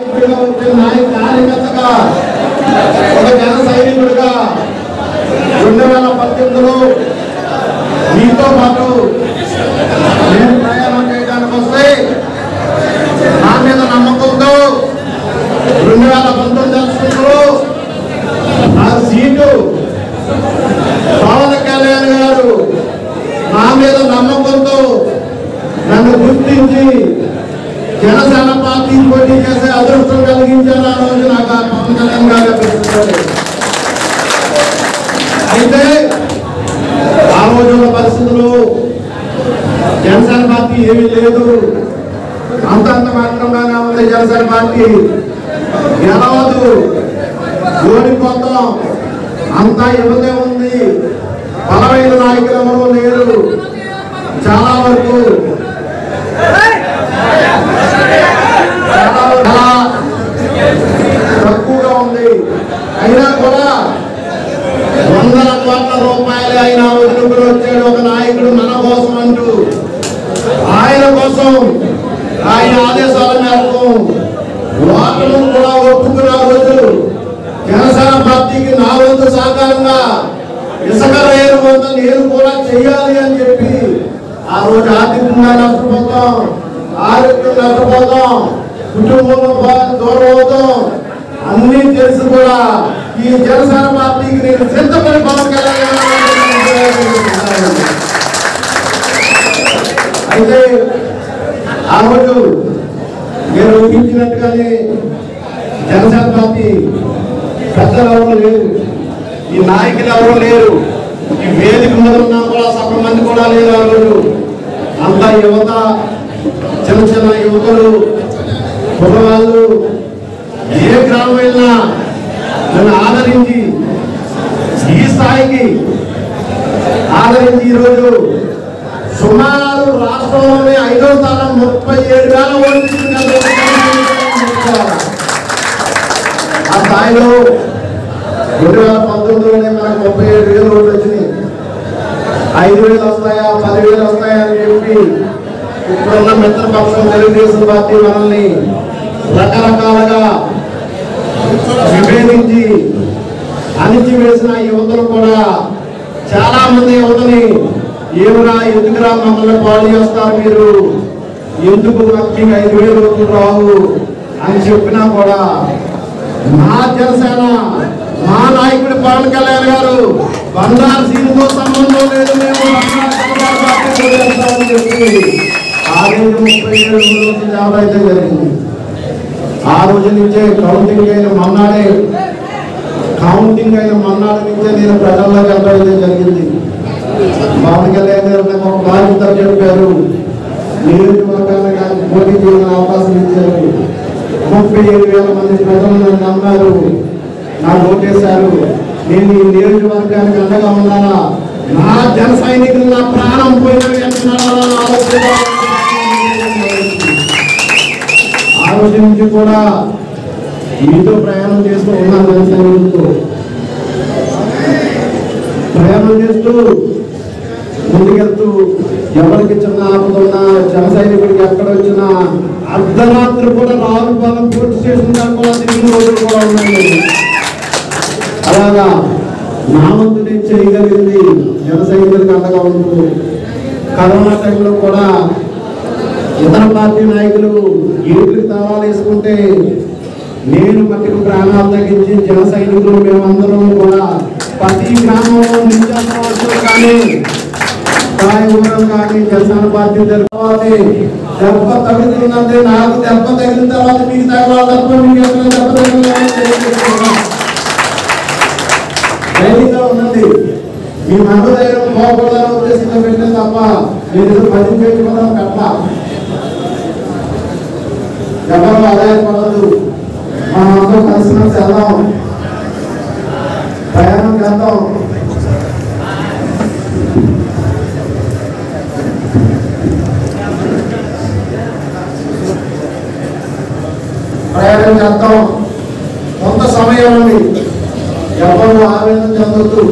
నాయకుడిగా ఉంటే నాయ- కార్యకర్తగా ఒక జన సైనికుడిగా రెండు వేల పద్దెనిమిదిలో మీతో పాటు నేను ప్రయాణం చేయడానికి వస్తే నా మీద నమ్మకంతో రెండు వేల పంతొమ్మిది ఎలక్షన్లో ఆ సీటు పవన్ కళ్యాణ్ గారు నా మీద నమ్మకంతో నన్ను గుర్తించి జనసేన పార్టీ పోటీ చేసే అదృష్టం కలిగించారు ఆ రోజు నాకు ఆ పవన్ కళ్యాణ్ గారు అనిపిస్తుంది అయితే ఆ రోజుల పరిస్థితులు జనసేన పార్టీ ఏమీ లేదు అంతంత మాత్రంగానే ఉంది జనసేన పార్టీ గెలవదు ఓడిపోతాం అంతా ఇవ్వదే ఉంది బలమైన నాయకులు ఎవరు లేరు చాలా వరకు చాలా చాలా తక్కువగా ఉంది అయినా కూడా వందల కోట్ల రూపాయలు ఆయన వదులుకుని వచ్చాడు ఒక నాయకుడు మన కోసం అంటూ ఆయన కోసం ఆయన ఆదేశాల మేరకు ఓటను కూడా ఒప్పుకున్న రోజు జనసేన పార్టీకి నా వంతు సహకారంగా ఇసుక రైలు వంతు నేను కూడా చెయ్యాలి అని చెప్పి ఆ రోజు ఆర్థికంగా నష్టపోతాం ఆరోగ్యం నష్టపోతాం కుటుంబంలో బా- దూరం అవుతాం అన్ని తెలిసి కూడా ఈ జనసేన పార్టీకి నేను సిద్ధపడి పవన్ కళ్యాణ్ గారిని అయితే ఆ రోజు నేను ఊహించినట్టుగానే జనసేన పార్టీ పెద్దలు ఎవరు లేరు ఈ నాయకులు ఎవరు లేరు ఈ వేదిక మీద ఉన్నా కూడా సగం మంది కూడా లేరు ఆ రోజు అంతా యువత చిన్న చిన్న యువకులు కుర్రవాళ్ళు ఏ గ్రామం వెళ్ళినా నన్ను ఆదరించి ఈ స్థాయికి ఆదరించి ఈరోజు సుమారు రాష్ట్రంలోనే ఐదో స్థానం ముప్పై ఏడు వేల ఓట్లు ఆ స్థాయిలో రెండు వేల పంతొమ్మిదిలోనే మనకు ముప్పై ఏడు వేలు ఓట్లు వచ్చినాయి ఐదు వేలు వస్తాయా పదివేలు వస్తాయా అని చెప్పి ఇప్పుడున్న మిత్రపక్షం తెలుగుదేశం పార్టీ మనల్ని రకరకాలుగా విభేదించి అణిచివేసిన యువతలు కూడా చాలా మంది యువతని ఏమరా ఎందుకురా మమ్మల్ని పాడు చేస్తారు మీరు ఎందుకు మీకు ఐదు వేలు రోజులు రావు అని చెప్పినా కూడా మా జనసేన మా నాయకుడు పవన్ కళ్యాణ్ గారు బంగారు సీనుతో సంబంధం లేదు మేము బంగారు జనతా పార్టీ చేస్తామని చెప్పి ఆ రోజు ముప్పై ఏడు రోజులు యాభై అయితే జరిగింది ఆ రోజు నుంచే కౌంటింగ్ అయిన మన్నాడే కౌంటింగ్ అయిన మన్నాడు నుంచే నేను ప్రజల్లోకి వెళ్ళడం జరిగింది పవన్ కళ్యాణ్ గారు నాకు ఒక బాధ్యత చెప్పారు నియోజకవర్గాన్ని నాకు పోటీ చేయడం అవకాశం ఇచ్చారు ముప్పై ఏడు వేల మంది ప్రజలు నన్ను నమ్మారు నాకు ఓటేశారు నేను ఈ నియోజకవర్గానికి అండగా ఉన్నానా నా జన సైనికులు నా ప్రాణం పోయిన వెంటనే ఆలోచన ఆ రోజు నుంచి కూడా మీతో ప్రయాణం చేస్తూ ఉన్నాను జన సైనికులతో ప్రయాణం చేస్తూ ముందుకెళ్తూ ఎవరికి చిన్న ఆపద ఉన్నా జన సైనికుడికి ఎక్కడ వచ్చినా అర్ధరాత్రి కూడా రావులపాలెం పోలీస్ స్టేషన్ దాకా కూడా తిరిగిన రోజులు కూడా ఉన్నాయి అలాగా నా వంతు నేను చేయగలిగింది జన సైనికుడికి అండగా ఉంటూ కరోనా టైంలో కూడా ఇతర పార్టీ నాయకులు గేట్లకు తాళాలు వేసుకుంటే నేను మట్టికి ప్రాణాలు తగ్గించి జన సైనికులు మేమందరం కూడా ప్రతి గ్రామంలో నిత్యావసరాలు కానీ కాయగూరలు కానీ జనసేన పార్టీ జరగాలి దెబ్బ తగులుతుందంటే నాకు దెబ్బ తగిలిన తర్వాత మీకు తగలాలి తప్ప మీకు ఎక్కడ దెబ్బ తగిలిన ధైర్యంగా ఉండండి మీ మనోధైర్యం పోకూడదని ఉద్దేశంతో పెట్టిన తప్ప మీరు పది పెట్టుకోవడం కట్ట ఎవరు ఆదాయపడదు మనం అందరం కలిసిమెలిసి వెళ్దాం ప్రయాణం చేద్దాం ప్రయాణం చేద్దాం కొంత సమయం ఉంది ఎవరు ఆవేదన చెందొద్దు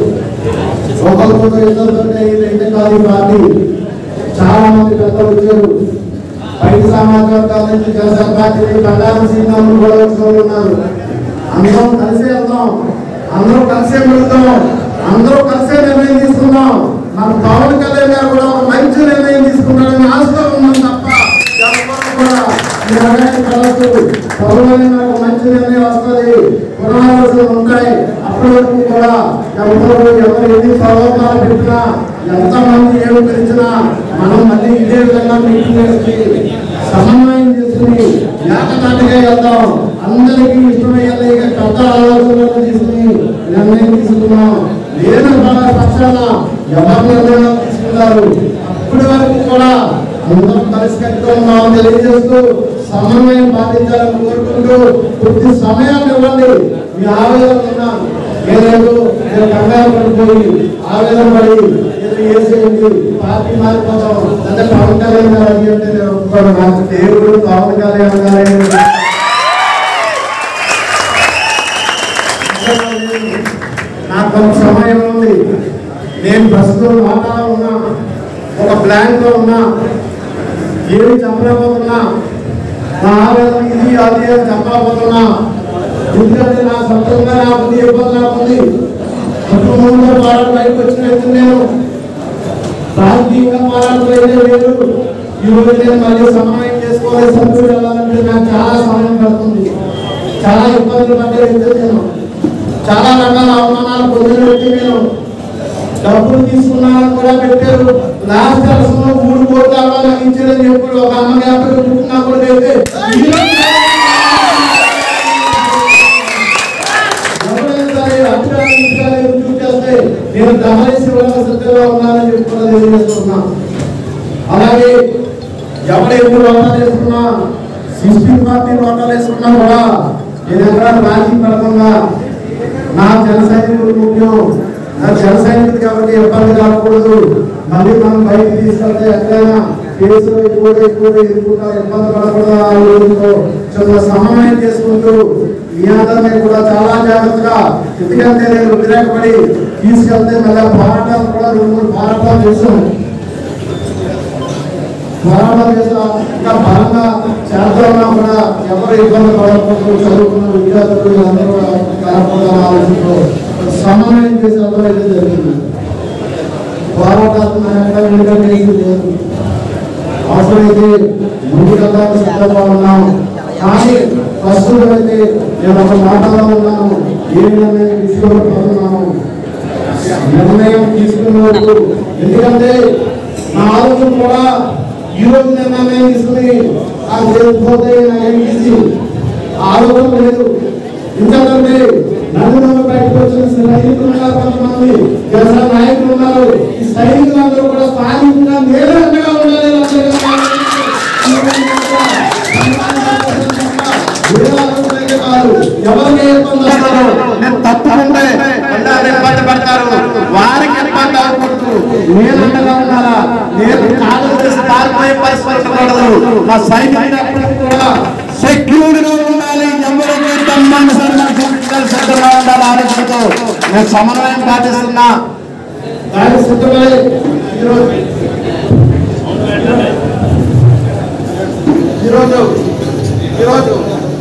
ఒకరికొకరు ఇద్దరు కంటే ఇది కాదు ఈ పార్టీ చాలా మంది పెద్దలు వచ్చారు బయట సమాజ వర్గాల నుంచి జనసేన పార్టీ బండారు శ్రీరాములు కూడా ఒకసారి ఉన్నారు అందరం కలిసే వెళ్దాం అందరూ కలిసే వెళ్తాం అందరూ కలిసే నిర్ణయం తీసుకుందాం మన పవన్ కళ్యాణ్ గారు కూడా ఒక మంచి నిర్ణయం తీసుకుంటారని ఆశతో ఉన్నాం తప్ప ఎవరు కూడా ఈ నిర్ణయాన్ని కలవచ్చు పవన్ ఒక మంచి నిర్ణయం వస్తుంది పునరావాసాలు ఉంటాయి అప్పటి వరకు కూడా ఎవరు ఎవరు ఎన్ని ప్రలోభాలు పెట్టినా ఎంతమంది ఏమి పిలిచినా మనం మళ్ళీ ఇదే విధంగా మీటింగ్ చేసి సమన్వయం చేసుకుని ఏకతాటిగా వెళ్దాం అందరికీ ఇష్టమయ్యేలా ఇక పెద్ద ఆలోచనలు తీసుకుని నిర్ణయం తీసుకున్నాం లేని వాళ్ళ పక్షాన ఎవరు నిర్ణయం తీసుకున్నారు అప్పటి వరకు కూడా అందరం కలిసి కట్టుకున్నామని తెలియజేస్తూ సమన్వయం పాటించాలని కోరుకుంటూ కొద్ది సమయాన్ని ఇవ్వండి మీ ఆవేదన ఉన్నాను ఏలేదు నేను కంగారు పడిపోయి ఆవేదన పడి ఏదో వేసేయండి పార్టీ మారిపోతాం అంటే పవన్ కళ్యాణ్ గారు అది అంటే నేను ఒప్పుకోను నాకు దేవుడు పవన్ కళ్యాణ్ గారే నాకు కొంత సమయం ఉంది నేను ప్రస్తుతం వాటాలో ఉన్నా ఒక ప్లాన్ లో ఉన్నా ఏమి చెప్పలేకపోతున్నా నా ఆవేదన ఇది అది అని చెప్పలేకపోతున్నా ఎందుకంటే నా సొంతంగా నాకు ఉంది ఇబ్బంది నాకు ఉంది కుటుంబంలో పోరాటం బయటకు వచ్చిన వ్యక్తిని నేను రాజకీయంగా పోరాటం అయితే లేదు ఈ రోజు నేను మళ్ళీ సమన్వయం చేసుకోవాలి సభ్యులు వెళ్ళాలంటే నాకు చాలా సమయం పడుతుంది చాలా ఇబ్బందులు పడ్డే వ్యక్తి నేను చాలా రకాల అవమానాలు పొందిన వ్యక్తి నేను డబ్బులు తీసుకున్నారని కూడా పెట్టారు లాస్ట్ అవసరంలో మూడు కోట్ల అవ్వాలి ఇచ్చారని చెప్పాడు ఒక అమ్మ యాభై పుట్టినా కూడా అయితే ఎవరైనా సరే అభిప్రాయం ఇష్టాలు ఎదురు చూస్తే నేను గమనించి ఇవ్వడానికి సిద్ధంగా ఉన్నానని చెప్పి కూడా తెలియజేస్తున్నా అలాగే ఎవరు ఎప్పుడు ఓటాలు వేసుకున్నా సిస్టమ్ పార్టీ ఓటాలు వేసుకున్నా కూడా నేను ఎక్కడ రాజీ పడకుండా నా జన సైనికులు ముఖ్యం నా జన సైనికుడికి ఎవరికి ఇబ్బంది కాకూడదు మళ్ళీ మనం బయటికి తీసుకెళ్తే ఎక్కడైనా కేసులు ఎక్కువ ఎక్కువ ఎదుర్కొంటారు ఇబ్బంది పడకూడదు ఆ ఊరితో చాలా సమన్వయం చేసుకుంటూ మీ అందరినీ కూడా చాలా జాగ్రత్తగా ఎందుకంటే నేను వ్యతిరేకపడి తీసుకెళ్తే మళ్ళీ పోరాటాలు కూడా రెండు మూడు పోరాటాలు చేసాం పోరాటం చేసిన ఇంకా బలంగా చేద్దామన్నా కూడా ఎవరు ఇబ్బంది పడకూడదు చదువుకున్న విద్యార్థులు అందరూ కలపకూడదు ఆలోచనతో సమన్వయం చేసి అయితే జరిగింది పోరాటాలు ఎక్కడ ఎందుకంటే లేదు అవసరమైతే ముందుకెళ్ళడానికి సిద్ధంగా ఉన్నాం కానీ ప్రస్తుతం అయితే నేను ఒక మాటలో ఉన్నాను ఏ నిర్ణయం తీసుకోబోతున్నాను నిర్ణయం తీసుకున్నప్పుడు ఎందుకంటే నా ఆలోచన కూడా ఈ రోజు నిర్ణయం తీసుకుని నాకు తెలిసిపోతే నాకు ఈజీ ఆలోచన లేదు ఎందుకంటే నలుగురు బయటకు వచ్చిన సైనికులు ఉన్నారు కొంతమంది వ్యవసాయ నాయకులు ఉన్నారు ఈ సైనికులందరూ కూడా స్థానికంగా నేనే అండగా ఉండాలి వీళ్ళందరికీ. వీళ్ళందరికీ కాదు. ఎవరికి ఏ ఇబ్బంది వస్తుందో నేను తప్పకుండా అందరూ ఇబ్బంది పడతారు వారికి ఇబ్బంది అవ్వకూడదు నేను అండగా ఉండాలా నేను కాదు చేసి పారిపోయే పరిస్థితి ఉండదు మా సైనికులు ఎప్పటికీ కూడా సెక్యూర్డ్ గా ఉండాలి ఎవరికి తమ్మని సిద్ధంగా ఉండాలి ఆలోచనతో నేను సమన్వయం పాటిస్తున్నా దానికి సిద్ధమై ఈరోజు ఈరోజు ఈరోజు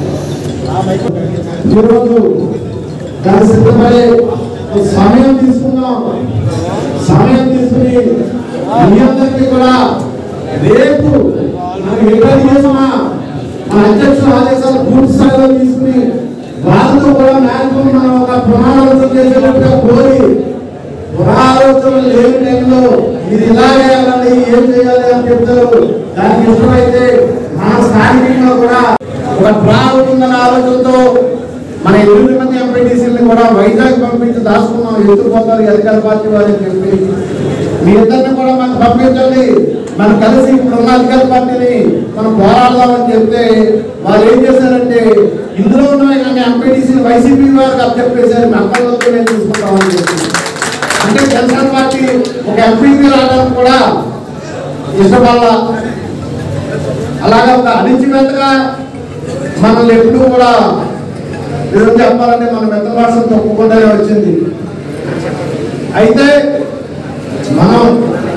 ఈరోజు దాని సిద్ధమై సమయం తీసుకుందాం సమయం తీసుకుని మీ అందరికీ కూడా రేపు మనం ఎక్కడ చేసినా మన అధ్యక్షుల ఆదేశాలు పూర్తి స్థాయిలో తీసుకుని వాళ్ళతో కూడా మ్యాక్సిమం మనం ఒక పునరాలోచన చేసేటట్టుగా కోరి పునరాలోచన లేని టైంలో ఇది ఇలా చేయాలని ఏం చేయాలి అని చెప్తారు దానికి ఇష్టమైతే మన స్థానికంగా కూడా ఒక డ్రా అవుతుందన్న ఆలోచనతో మన ఎనిమిది మంది ఎంపీటీసీలను కూడా వైజాగ్ పంపించి దాచుకున్నాం ఎత్తుపోతారు అధికార పార్టీ వారికి చెప్పి మీ ఇద్దరిని కూడా మాకు పంపించండి మనం కలిసి ఇప్పుడున్న అధికార పార్టీని మనం పోరాడదామని చెప్తే వాళ్ళు ఏం చేశారంటే ఇందులో ఉన్న కానీ ఎంపీటీసీ వైసీపీ వారికి అప్పచెప్పేశారు మెత్తలతో మేము చూసుకుంటామని చెప్పి అంటే జనసేన పార్టీ ఒక ఎంపీపీ రావడానికి కూడా ఇష్టపడాల అలాగా ఒక అణిచివేతగా మనల్ని ఎప్పుడూ కూడా నిజం చెప్పాలంటే మన పెద్ద భాషను తప్పుకుంటూనే వచ్చింది అయితే మనం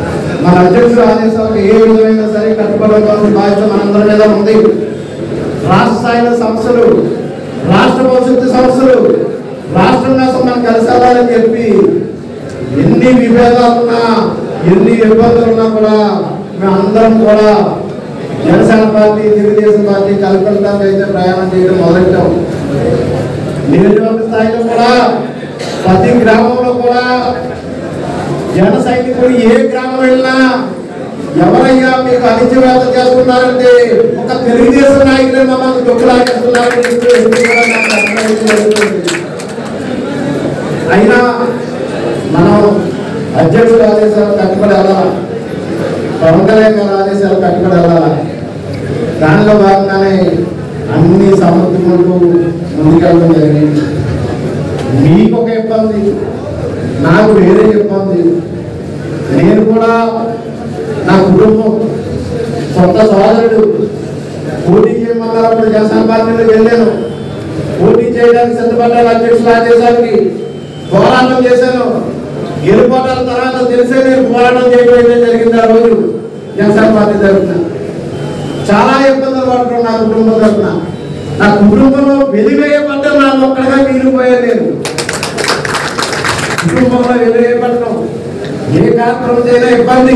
మన అధ్యక్షుడు ఆదేశాలకు ఏ విధమైన సరే కట్టుబడవలసిన బాధ్యత మనందరి మీద ఉంది రాష్ట్ర స్థాయిలో సమస్యలు రాష్ట్ర భవిష్యత్తు సమస్యలు రాష్ట్రం కోసం మనం కలిసి వెళ్ళాలని చెప్పి ఎన్ని విభేదాలున్నా ఎన్ని ఇబ్బందులు ఉన్నా కూడా మేమందరం కూడా జనసేన పార్టీ తెలుగుదేశం పార్టీ కలకత్తాకు అయితే ప్రయాణం చేయడం మొదలెట్టాం నియోజకవర్గ స్థాయిలో కూడా ప్రతి గ్రామంలో కూడా జన సైనికులు ఏ గ్రామం వెళ్ళినా ఎవరయ్యా మీకు అణిచివేత చేస్తున్నారంటే ఒక తెలుగుదేశం నాయకులే మమ్మల్ని దుఃఖలాగిస్తున్నారని చెప్పి ఎప్పుడు కూడా నాకు అర్థమైంది జరుగుతుంది. అయినా మనం అధ్యక్షుడు ఆదేశాలు కట్టుబడి వెళ్ళాలి పవన్ కళ్యాణ్ గారి ఆదేశాలు కట్టుబడి వెళ్ళాలి దానిలో భాగంగానే అన్ని సమర్థుకుంటూ ముందుకెళ్ళడం జరిగింది మీకు ఒక ఇబ్బంది నాకు వేరే ఇబ్బంది నేను కూడా నా కుటుంబం సొంత సోదరుడు పోటీ చేయమన్నప్పుడు జనసేన పార్టీలో వెళ్ళాను పోటీ చేయడానికి సిద్ధపడ్డాను అధ్యక్షుల ఆదేశానికి పోరాటం చేశాను గెలుపోటాల తర్వాత తెలిసే నేను పోరాటం చేయడం అయితే జరిగింది ఆ రోజు జనసేన పార్టీ తరఫున చాలా ఇబ్బందులు పడుతున్నాను నా కుటుంబం తరఫున నా కుటుంబంలో వెలివేయబడ్డ నా ఒక్కడిగా మిగిలిపోయాను నేను కుటుంబంలో వెలివేయబడటం ఏ కార్యక్రమం చేయడం ఇబ్బంది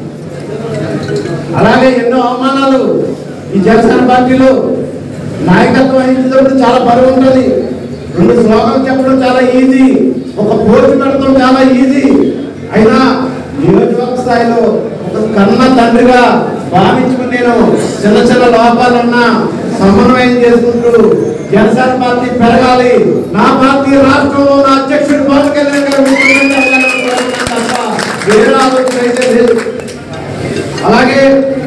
అలాగే ఎన్నో అవమానాలు ఈ జనసేన పార్టీలో నాయకత్వం వహించినప్పుడు చాలా బరువు ఉంటుంది రెండు శ్లోకాలు చెప్పడం చాలా ఈజీ ఒక పోటీ పెట్టడం చాలా ఈజీ అయినా నియోజకవర్గ స్థాయిలో ఒక కన్న తండ్రిగా భావించుకుని నేను చిన్న చిన్న లోపాలున్నా సమన్వయం చేసుకుంటూ జనసేన పార్టీ పెరగాలి నా పార్టీ రాష్ట్రంలో నా అధ్యక్షుడు పవన్ కళ్యాణ్ గారు ముఖ్యమంత్రి అవ్వాలని కోరుకుంటున్నాను తప్ప వేరే ఆలోచన అయితే లేదు అలాగే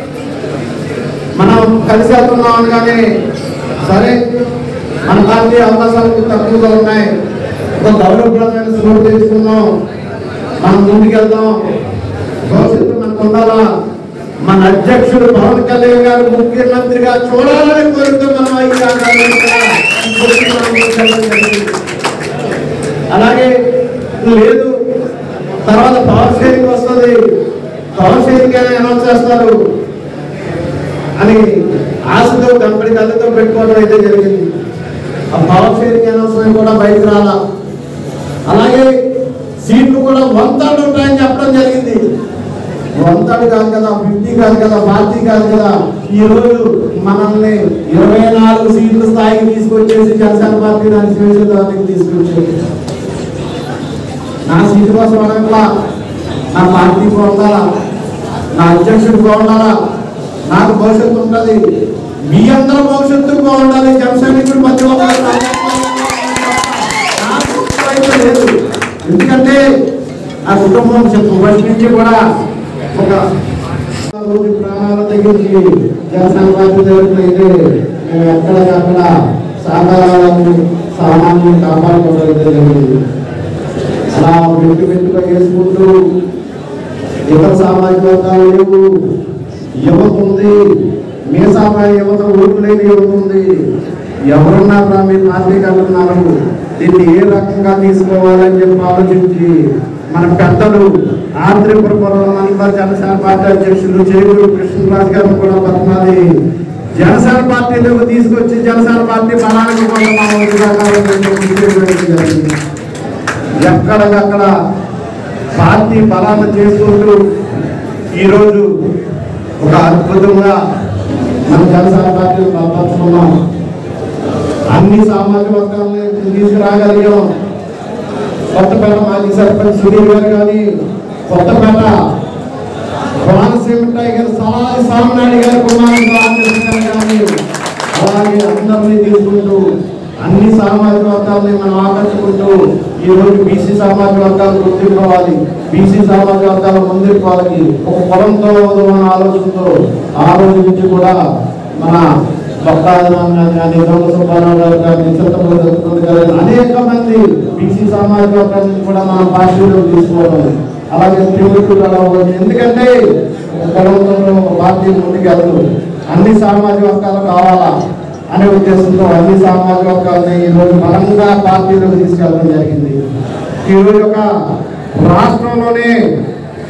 మనం కలిసి వెళ్తున్నాం అనగానే సరే మన పార్టీ అవకాశాలు తక్కువగా ఉన్నాయి ఒక గౌరవప్రదమైన స్లోట్ తీసుకున్నాం మనం ముందుకెళ్దాం భవిష్యత్తు మనకు ఉండాలా మన అధ్యక్షుడు పవన్ కళ్యాణ్ గారు ముఖ్యమంత్రిగా చూడాలని కోరుతూ మనం ఈ కార్యక్రమాన్ని కూడా ఇప్పటికీ మనం ముందుకెళ్ళడం జరిగింది. అలాగే లేదు తర్వాత పవర్ షేరింగ్ వస్తుంది పవర్ షేరింగ్ అని అనౌన్స్ చేస్తారు అని ఆశతో కంపెనీ కళ్ళతో పెట్టుకోవడం అయితే జరిగింది ఆ పవర్ షేరింగ్ అనౌన్స్మెంట్ కూడా బయటకు రాలా అలాగే సీట్లు కూడా వంతాడు ఉంటాయని చెప్పడం జరిగింది వంతాడు కాదు కదా ఫిఫ్టీ కాదు కదా ఫార్టీ కాదు కదా ఈ రోజు మనల్ని ఇరవై నాలుగు సీట్ల స్థాయికి తీసుకొచ్చేసి జనసేన పార్టీ దాని శివసేన తీసుకొచ్చేది నా సీటు కోసం అనట్లా నా పార్టీ బాగుండాలా నా అధ్యక్షుడు బాగుండాలా నాకు భవిష్యత్తు ఉంటుంది మీ అందరూ భవిష్యత్తు బాగుండాలి జనసైనికుడు మధ్య అయితే లేదు ఎందుకంటే నా కుటుంబం చెప్పు ఫస్ట్ నుంచి కూడా ఒక రోజు ప్రాణాల తగ్గించి జనసేన పార్టీ జరుగుతుంటే మేము ఎక్కడికక్కడ సహకారాలను సామాన్యులు కాపాడుకోవడం అయితే జరిగింది అలా వెంటు వెంటుగా చేసుకుంటూ ఇతర సామాజిక వర్గాలు లేవు యువత ఉంది మీ సామాన్య యువత ఓటు లేని యువత ఉంది ఎవరున్నారా మీ పార్టీకి అంటున్నారు దీన్ని ఏ రకంగా తీసుకోవాలని చెప్పి ఆలోచించి మన పెద్దలు ఆంధ్రపురం అందరు జనసేన పార్టీ అధ్యక్షులు చేకూరు కృష్ణరాజు గారు కూడా పద్మాది జనసేన పార్టీలోకి తీసుకొచ్చి జనసేన పార్టీ బలానికి కూడా మా వంతుగా కావాలని చెప్పి జరిగింది ఎక్కడికక్కడ పార్టీ బలాన్ని చేసుకుంటూ ఈరోజు ఒక అద్భుతంగా మన జనసేన పార్టీని బలపరుచుకున్నాం అన్ని సామాజిక వర్గాలని తీసుకురాగలిగాం కొత్తపేట మాజీ సర్పంచ్ సునీల్ గారు కానీ కొత్తపేట కోనసీమ టైగర్ సలాది సామనాయుడు గారి కుమారుడు రామకృష్ణ గారు కానీ అలాగే అందరినీ తీసుకుంటూ అన్ని సామాజిక వర్గాలని మనం ఆకర్షుకుంటూ ఈ రోజు బీసీ సామాజిక వర్గాలు గుర్తింపుకోవాలి బీసీ సామాజిక వర్గాలు ముందుకోవాలి ఒక పొలంతో మన ఆలోచనతో ఆ రోజు నుంచి కూడా మన భక్తాదనాన్ని కానీ దొంగ సుబ్బారావు గారు కానీ చిత్తపల్లి దత్తుపల్లి గారు కానీ అనేక మంది బీసీ సామాజిక వర్గాల నుంచి కూడా మనం పార్టీలో తీసుకోవడం అలాగే త్రిమూర్తులు అలా ఉంది. ఎందుకంటే ఒక పొలంతో ఒక పార్టీ ముందుకెళ్తూ అన్ని సామాజిక వర్గాలు కావాలా అనే ఉద్దేశంతో అన్ని సామాజిక వర్గాలని ఈ రోజు బలంగా పార్టీలోకి తీసుకెళ్ళడం జరిగింది ఈ రోజు ఒక రాష్ట్రంలోనే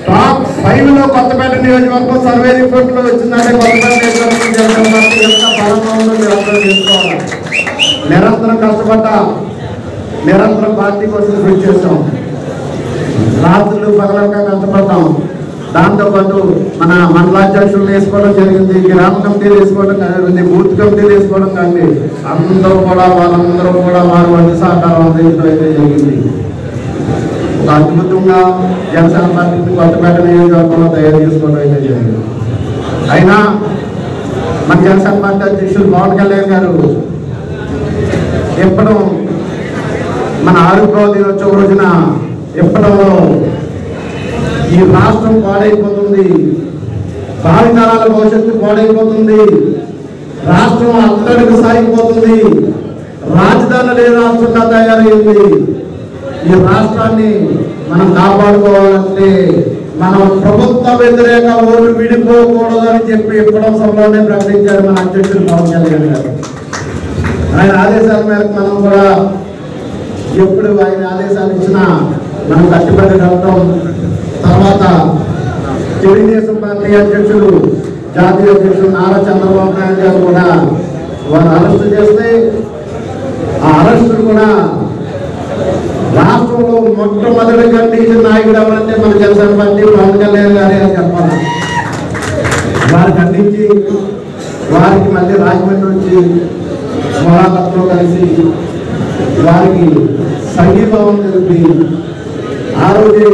టాప్ ఫైవ్ లో కొత్తపేట నియోజకవర్గం సర్వే రిపోర్ట్ లో వచ్చిందంటే కొత్తపేట నియోజకవర్గం జనసేన పార్టీ ఎంత బలంగా ఉందో మీరు అర్థం చేసుకోవాలి నిరంతరం కష్టపడ్డా నిరంతరం పార్టీ కోసం కృషి చేస్తాం రాత్రులు పగలక కష్టపడతాం దాంతో పాటు మన మండలాధ్యక్షులు వేసుకోవడం జరిగింది గ్రామ కమిటీలు వేసుకోవడం జరిగింది బూత్ కమిటీలు వేసుకోవడం కానీ అందరూ కూడా వాళ్ళందరూ కూడా వారి వంటి సహకారం అందించడం అయితే జరిగింది ఒక అద్భుతంగా జనసేన పార్టీని కొత్తపేట నియోజకవర్గంలో తయారు చేసుకోవడం అయితే జరిగింది అయినా మన జనసేన పార్టీ అధ్యక్షులు పవన్ కళ్యాణ్ గారు ఎప్పుడు మన ఆరోగ్య దినోత్సవం రోజున ఎప్పటిలో ఈ రాష్ట్రం పాడైపోతుంది భావితరాల భవిష్యత్తు పాడైపోతుంది రాష్ట్రం అత్తడికి సాగిపోతుంది రాజధాని లేని రాష్ట్రంగా తయారైంది ఈ రాష్ట్రాన్ని మనం కాపాడుకోవాలంటే మనం ప్రభుత్వ వ్యతిరేక ఓటు విడిపోకూడదని చెప్పి ఎప్పుడో సభలోనే ప్రకటించారు మన అధ్యక్షులు పవన్ కళ్యాణ్ గారు ఆయన ఆదేశాల మేరకు మనం కూడా ఎప్పుడు ఆయన ఆదేశాలు ఇచ్చినా మనం కట్టుబడి కట్టడం తర్వాత తెలుగుదేశం పార్టీ అధ్యక్షులు జాతీయ అధ్యక్షులు నారా చంద్రబాబు నాయుడు గారు కూడా వారు అరెస్ట్ చేస్తే ఆ అరెస్టులు కూడా రాష్ట్రంలో మొట్టమొదటి ఖండించిన నాయకుడు ఎవరంటే మన జనసేన పార్టీ పవన్ కళ్యాణ్ గారే అని చెప్పాలి వారు ఖండించి వారికి మళ్ళీ రాజమండ్రి వచ్చి స్వరాలతో కలిసి వారికి సంఘీభావం తెలిపి ఆ రోజే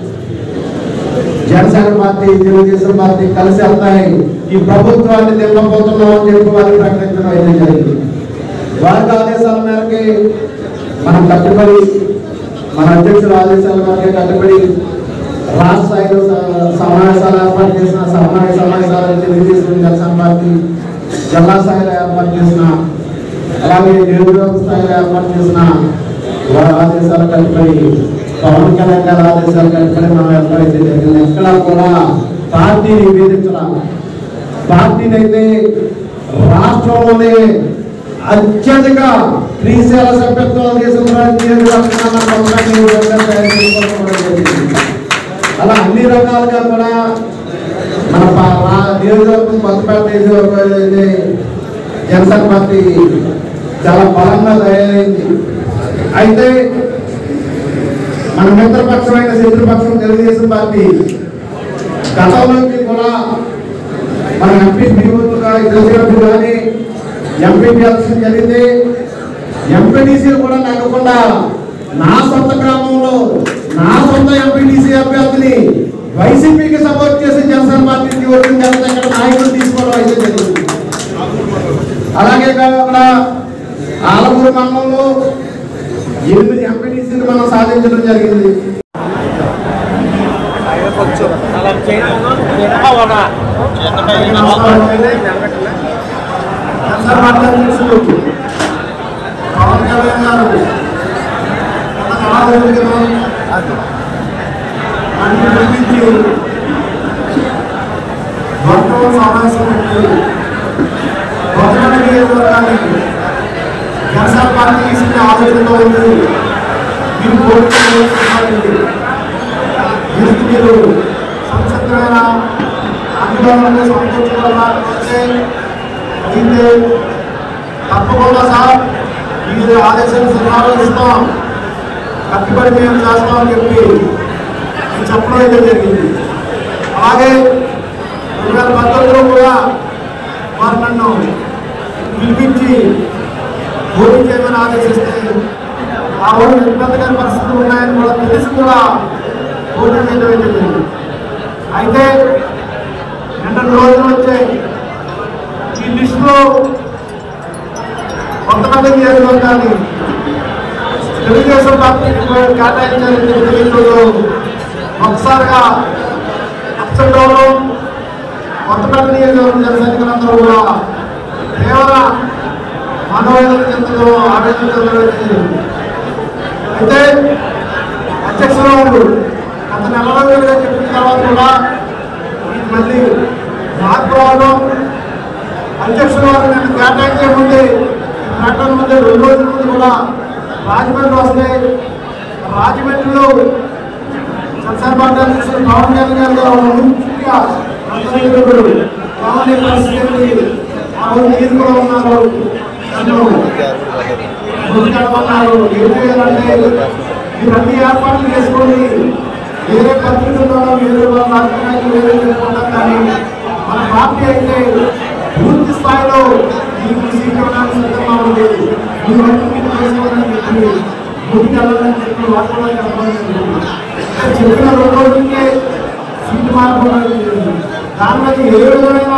జనసేన పార్టీ తెలుగుదేశం పార్టీ కలిసి వెళ్తాయి ఈ ప్రభుత్వాన్ని నింపబోతున్నాం అని చెప్పి వారికి ప్రకటించడం అయితే జరిగింది వారికి ఆదేశాల మేరకి మనం కట్టుబడి మన అధ్యక్షుల ఆదేశాల మేరకు కట్టుబడి రాష్ట్ర స్థాయిలో స- సమావేశాలు ఏర్పాటు చేసిన సమావేశ సమావేశాలు తెలుగుదేశం జనసేన పార్టీ జిల్లా స్థాయిలో ఏర్పాటు చేసిన అలాగే నియోజకవర్గ స్థాయిలో ఏర్పాటు చేసిన వారి ఆదేశాలు కట్టుబడి పవన్ కళ్యాణ్ గారి ఆదేశాలు కట్టుబడి మనం ఎప్పుడైతే జరిగింది ఎక్కడ కూడా పార్టీని వేధించడం పార్టీని అయితే రాష్ట్రంలోనే అత్యధిక శ్రీశైల సభ్యత్వం తీసుకున్న అలా అన్ని రకాలుగా కూడా మన పా- రా- నియోజకవర్గం కొత్తపేట నియోజకవర్గం అయితే జనసేన పార్టీ చాలా బలంగా తయారైంది అయితే మన మిత్రపక్షమైన శత్రుపక్షం తెలుగుదేశం పార్టీ గతంలోకి కూడా మన ఎంపీ బీఓలుగా తెలిసినప్పుడు కానీ ఎంపీపీ ఎలక్షన్ జరిగింది ఎంపీటీసీలు కూడా నగ్గకుండా నా సొంత గ్రామంలో నా సొంత ఎంపీటీసీ అభ్యర్థిని వైసీపీకి సపోర్ట్ చేసి జనసేన పార్టీకి ఓటింగ్ చేస్తే ఇక్కడ నాయకులు తీసుకోవడం అయితే జరిగింది అలాగే కాకుండా ఆలమూరు మండలంలో ఎనిమిది ఎంపీటీసీలు మనం సాధించడం జరిగింది జనసేన పార్టీ అధ్యక్షులు పవన్ కళ్యాణ్ గారు గత నాలుగు రోజుల క్రితం అన్ని పిలిపించి వర్తమాన సమావేశం పెట్టి వర్తమాన నియోజకవర్గాన్ని జనసేన పార్టీ తీసుకునే ఆలోచనలో ఉంది మీరు కోరుకున్నారు దీనికి మీరు సంసిద్ధమైన అందుబాటులో సమకూర్చుకోవాలంటే అయితే తప్పకుండా సార్ మీరు ఆదేశాలు సలహాలు ఇస్తాం కట్టుబడి మేము చేస్తామని చెప్పి నేను చెప్పడం అయితే జరిగింది అలాగే రెండు వేల పంతొమ్మిదిలో కూడా వారు నన్ను పిలిపించి పోటీ చేయమని ఆదేశిస్తే ఆ రోజు ఇబ్బందికర పరిస్థితులు ఉన్నాయని కూడా తెలిసి కూడా పోటీ చేయడం అయితే జరిగింది అయితే నిన్న రోజులు వచ్చాయి ఈ లిస్టులో కొంతమంది నియోజకవర్గాన్ని తెలుగుదేశం పార్టీకి కేటాయించాలని చెప్పి తెలియదు ఒకసారిగా అప్సెట్ అవడం కొత్తపేట నియోజకవర్గం జనసైనికులందరూ కూడా తీవ్ర మనోవేదన చెందడం ఆవేదన చెందడం జరిగింది. అయితే అధ్యక్షులు వారు గత నెల రోజులుగా చెప్పిన తర్వాత కూడా ఇది మళ్ళీ మార్పు రావడం అధ్యక్షుల వారు నేను కేటాయించే ముందే ఈ ప్రకటన ముందే రెండు రోజుల ముందు కూడా రాజమండ్రి వస్తే రాజమండ్రిలో జనసేన పార్టీ అధ్యక్షులు పవన్ కళ్యాణ్ గారు ముఖ్యంగా మంత్రివర్యులు కావాలి పరిస్థితి ఆ రోజు మీరు కూడా ఉన్నారు నన్ను ముందుకెళ్ళమన్నారు ఏం చేయాలంటే ఇవన్నీ ఏర్పాట్లు చేసుకొని వేరే పత్రికల ద్వారా వేరే వాళ్ళ రాజకీయాలు వేరే చేసుకుంటాం కానీ మన పార్టీ అయితే పూర్తి స్థాయిలో మీకు సీట్ ఇవ్వడానికి సిద్ధంగా ఉంది మీ వరకు మీరు చేసుకోవాలని చెప్పి ముందుకెళ్ళాలని చెప్పి వాస్తవాన్ని చెప్పాలని చెప్పిన రెండు రోజులకే సీటు మారిపోవడానికి దాని మీద ఏ విధమైన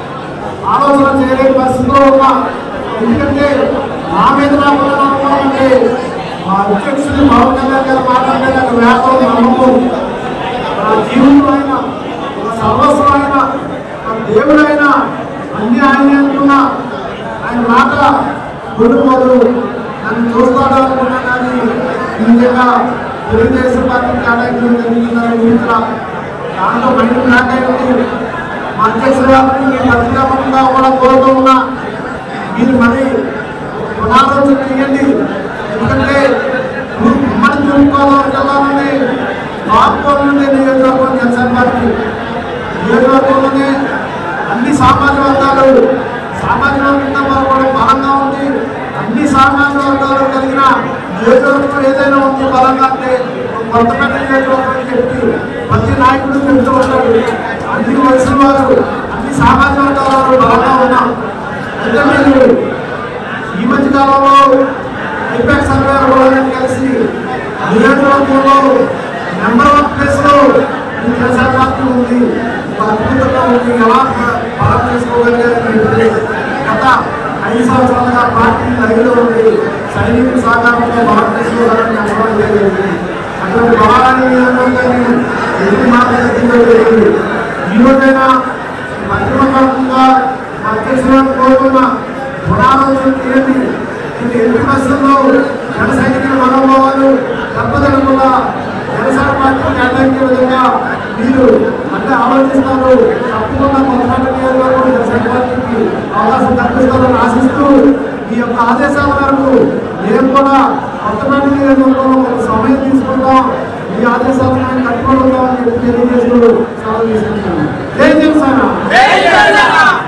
ఆలోచన చేయలేని పరిస్థితిలో ఉన్నా ఎందుకంటే నా మీద నాకు ఉన్న నమ్మకం అంటే మా అధ్యక్షుడు పవన్ కళ్యాణ్ గారు మాట్లాడే నాకు వ్యాపారం నమ్మకం నా జీవితంలో అయినా నా సర్వస్వం అయినా నా దేవుడైనా అన్ని ఆయన అనుకున్నా ఆయన మాట కొడుకోదు నన్ను చూస్తాడు అనుకున్నా కానీ నిజంగా తెలుగుదేశం పార్టీ కేటాయించడం జరిగిందని ఊహించరా దాంట్లో మైండ్ బ్లాక్ అయింది మా అధ్యక్షుడు గారిని మీ పత్రికాముఖంగా కూడా కోరుతూ ఉన్నా మీరు మరి పునరాలోచన చేయండి ఎందుకంటే ఉమ్మడి తూర్పుగోదావరి జిల్లా నుండి నార్కోల్ నుండి నియోజకవర్గం జనసేన పార్టీ నియోజకవర్గంలోనే అన్ని సామాజిక వర్గాలు సామాజిక వర్గంగా వారు కూడా బలంగా ఉంది అన్ని సామాజిక వర్గాలు కలిగిన నియోజకవర్గం ఏదైనా ఉంది బలంగా అంటే కొత్తపేట నియోజకవర్గం అని చెప్పి ప్రతి నాయకుడు చెప్తూ ఉంటాడు అన్ని వయసుల వారు అన్ని సామాజిక వర్గాల వారు బలంగా ఉన్నాం అయితే మీరు ఈ మధ్య కాలంలో ఐపాక్ సర్వే కూడా కలిసి నియోజకవర్గంలో నెంబర్ వన్ ప్లేస్ లో ఈ జనసేన పార్టీ ఉంది ఒక అద్భుతంగా ఉంది ఎలా బలం చేసుకోగలిగారని చెప్పి గత ఐదు సంవత్సరాలుగా పార్టీ లైవ్లో ఉంది సైనికుల సహకారంతో బలం చేసుకోవాలని చెప్పడం జరిగింది అటువంటి బలాన్ని నియోజకవర్గాన్ని ఎన్ని మాట్లాడుతుందో తెలియదు ఈ రోజైనా పత్రికంగా అధ్యక్షులను కోరుతున్న పునరాలోచన చేయండి ఇది ఎన్ని బస్సుల్లో జన సైనికుల మనోభావాలు దెబ్బతినకుండా జనసేన పార్టీ కేటాయించే విధంగా మీరు అంటే ఆలోచిస్తారు తప్పకుండా కొత్తపేట నియోజకవర్గం జనసేన పార్టీకి అవకాశం కల్పిస్తారని ఆశిస్తూ ఈ యొక్క ఆదేశాల మేరకు మేము కూడా కొత్తపేట నియోజకవర్గంలో కొంత సమయం తీసుకుంటాం ఈ ఆదేశాలను మేము కట్టుకుంటామని చెప్పి తెలియజేస్తూ సెలవు తీసుకుంటాను జై జనసేన